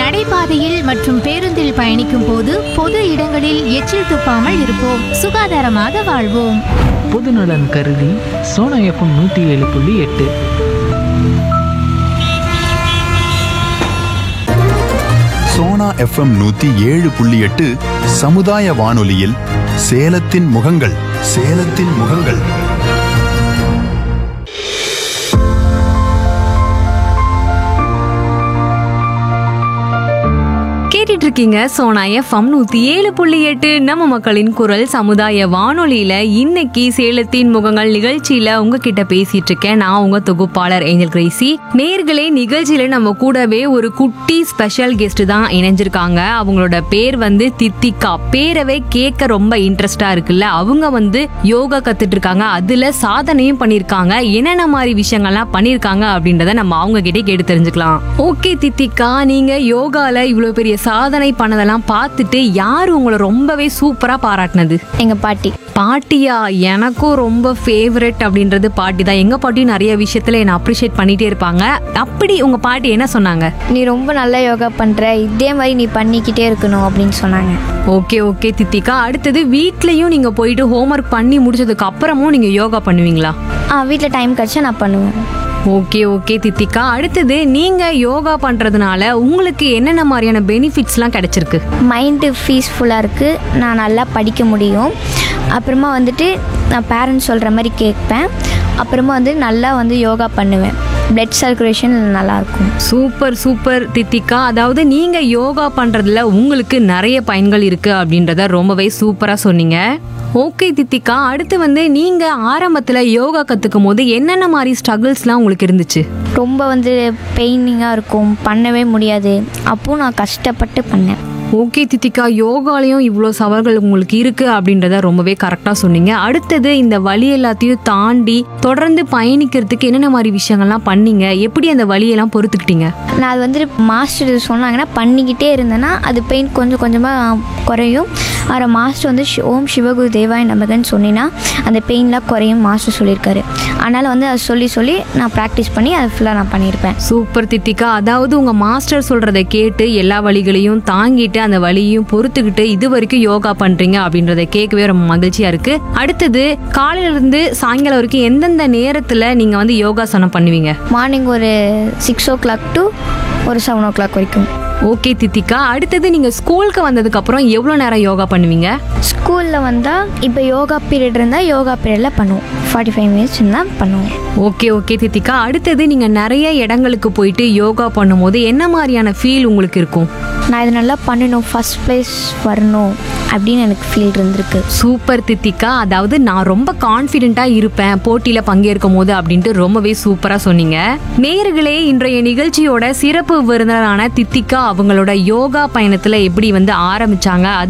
நடைபாதையில் மற்றும் பேருந்தில் பயணிக்கும் போது பொது இடங்களில் எச்சில் துப்பாமல் இருப்போம் சுகாதாரமாக வாழ்வோம் பொதுநலன் கருதி சோனா எஃப்எம் நூற்றி ஏழு புள்ளி எட்டு சோனா எஃப்எம் நூத்தி ஏழு புள்ளி எட்டு சமுதாய வானொலியில் சேலத்தின் முகங்கள் சேலத்தின் முகங்கள் கேட்டுட்டு இருக்கீங்க சோனா எஃப்எம் நூத்தி ஏழு புள்ளி எட்டு நம்ம மக்களின் குரல் சமுதாய வானொலியில இன்னைக்கு சேலத்தின் முகங்கள் நிகழ்ச்சியில உங்ககிட்ட பேசிட்டு இருக்கேன் நான் உங்க தொகுப்பாளர் ஏஞ்சல் கிரேசி நேர்களே நிகழ்ச்சியில நம்ம கூடவே ஒரு குட்டி ஸ்பெஷல் கெஸ்ட் தான் இணைஞ்சிருக்காங்க அவங்களோட பேர் வந்து தித்திகா பேரவே கேட்க ரொம்ப இன்ட்ரெஸ்டா இருக்குல்ல அவங்க வந்து யோகா கத்துட்டு இருக்காங்க அதுல சாதனையும் பண்ணிருக்காங்க என்னென்ன மாதிரி விஷயங்கள்லாம் பண்ணிருக்காங்க அப்படின்றத நம்ம அவங்க கிட்டே கேட்டு தெரிஞ்சுக்கலாம் ஓகே தித்திகா நீங்க யோகால இவ்வளவு பெரிய சாதனை பண்ணதெல்லாம் பார்த்துட்டு யார் உங்களை ரொம்பவே சூப்பரா பாராட்டினது எங்க பாட்டி பாட்டியா எனக்கும் ரொம்ப ஃபேவரட் அப்படின்றது பாட்டி தான் எங்க பாட்டியும் நிறைய விஷயத்துல என்ன அப்ரிஷியேட் பண்ணிட்டே இருப்பாங்க அப்படி உங்க பாட்டி என்ன சொன்னாங்க நீ ரொம்ப நல்லா யோகா பண்ற இதே மாதிரி நீ பண்ணிக்கிட்டே இருக்கணும் அப்படின்னு சொன்னாங்க ஓகே ஓகே தித்திகா அடுத்தது வீட்லயும் நீங்க போயிட்டு ஹோம்ஒர்க் பண்ணி முடிச்சதுக்கு அப்புறமும் நீங்க யோகா பண்ணுவீங்களா ஆ வீட்டில் டைம் கிடச்சா நான் பண்ணுவேன் ஓகே ஓகே தித்திகா அடுத்தது நீங்க யோகா பண்றதுனால உங்களுக்கு என்னென்ன மாதிரியான பெனிஃபிட்ஸ்லாம் கிடைச்சிருக்கு மைண்டு பீஸ்ஃபுல்லாக இருக்குது நான் நல்லா படிக்க முடியும் அப்புறமா வந்துட்டு நான் பேரண்ட்ஸ் சொல்கிற மாதிரி கேட்பேன் அப்புறமா வந்து நல்லா வந்து யோகா பண்ணுவேன் பிளட் சர்க்குலேஷன் நல்லாயிருக்கும் சூப்பர் சூப்பர் தித்திகா அதாவது நீங்க யோகா பண்றதுல உங்களுக்கு நிறைய பயன்கள் இருக்கு அப்படின்றத ரொம்பவே சூப்பரா சொன்னீங்க ஓகே தித்திகா அடுத்து வந்து நீங்க ஆரம்பத்துல யோகா கத்துக்கும் போது என்னென்ன மாதிரி ஸ்ட்ரகிள்ஸ்லாம் உங்களுக்கு இருந்துச்சு ரொம்ப வந்து பெயினிங்காக இருக்கும் பண்ணவே முடியாது அப்போது நான் கஷ்டப்பட்டு பண்ணேன் ஓகே தித்திகா யோகாலையும் இவ்வளோ சவால்கள் உங்களுக்கு இருக்கு அப்படின்றத ரொம்பவே கரெக்டாக சொன்னீங்க அடுத்தது இந்த வழி எல்லாத்தையும் தாண்டி தொடர்ந்து பயணிக்கிறதுக்கு என்னென்ன மாதிரி விஷயங்கள்லாம் பண்ணீங்க எப்படி அந்த வழியெல்லாம் பொறுத்துக்கிட்டீங்க நான் அது வந்துட்டு மாஸ்டர் இது சொன்னாங்கன்னா பண்ணிக்கிட்டே இருந்தேன்னா அது பெயின் கொஞ்சம் கொஞ்சமாக குறையும் அப்புறம் மாஸ்டர் வந்து ஷி- ஓம் சிவகுரு தேவாய நமகன்னு சொன்னீங்கன்னா அந்த பெயின்லாம் குறையும் மாஸ்டர் சொல்லியிருக்காரு அதனால் வந்து அதை சொல்லி சொல்லி நான் ப்ராக்டிஸ் பண்ணி அதை ஃபுல்லாக நான் பண்ணியிருப்பேன் சூப்பர் தித்திகா அதாவது உங்க மாஸ்டர் சொல்றதை கேட்டு எல்லா வழிகளையும் தாங்கிட்டு அந்த வழியையும் பொறுத்துக்கிட்டு இது வரைக்கும் யோகா பண்றீங்க அப்படின்றத கேட்கவே ரொம்ப மகிழ்ச்சியா இருக்கு அடுத்தது காலையில இருந்து சாயங்காலம் வரைக்கும் எந்தெந்த நேரத்துல நீங்க வந்து யோகாசனம் பண்ணுவீங்க மார்னிங் ஒரு சிக்ஸ் ஓ கிளாக் டு ஒரு செவன் ஓ கிளாக் வரைக்கும் ஓகே தித்திகா அடுத்தது நீங்க ஸ்கூலுக்கு வந்ததுக்கு அப்புறம் எவ்வளவு நேரம் யோகா பண்ணுவீங்க ஸ்கூலில் வந்தால் இப்போ யோகா பீரியட் இருந்தால் யோகா பீரியடில் பண்ணுவோம் ஃபார்ட்டி ஃபைவ் மினிட்ஸ் இருந்தால் பண்ணுவோம் ஓகே ஓகே தித்திகா அடுத்தது நீங்க நிறைய இடங்களுக்கு போயிட்டு யோகா பண்ணும்போது என்ன மாதிரியான ஃபீல் உங்களுக்கு இருக்கும் நான் இது நல்லா பண்ணணும் ஃபஸ்ட் ப்ளேஸ் வரணும் அப்படின்னு எனக்கு ஃபீல் இருந்திருக்கு சூப்பர் தித்திகா அதாவது நான் ரொம்ப கான்ஃபிடென்ட்டா இருப்பேன் போட்டியில பங்கேற்கும் போது அப்படின்ட்டு ரொம்பவே சூப்பரா சொன்னீங்க நேயர்களே இன்றைய நிகழ்ச்சியோட சிறப்பு விருந்தினரான தித்திகா அவங்களோட யோகா பயணத்துல எப்படி வந்து ஆரம்பிச்சாங்க அது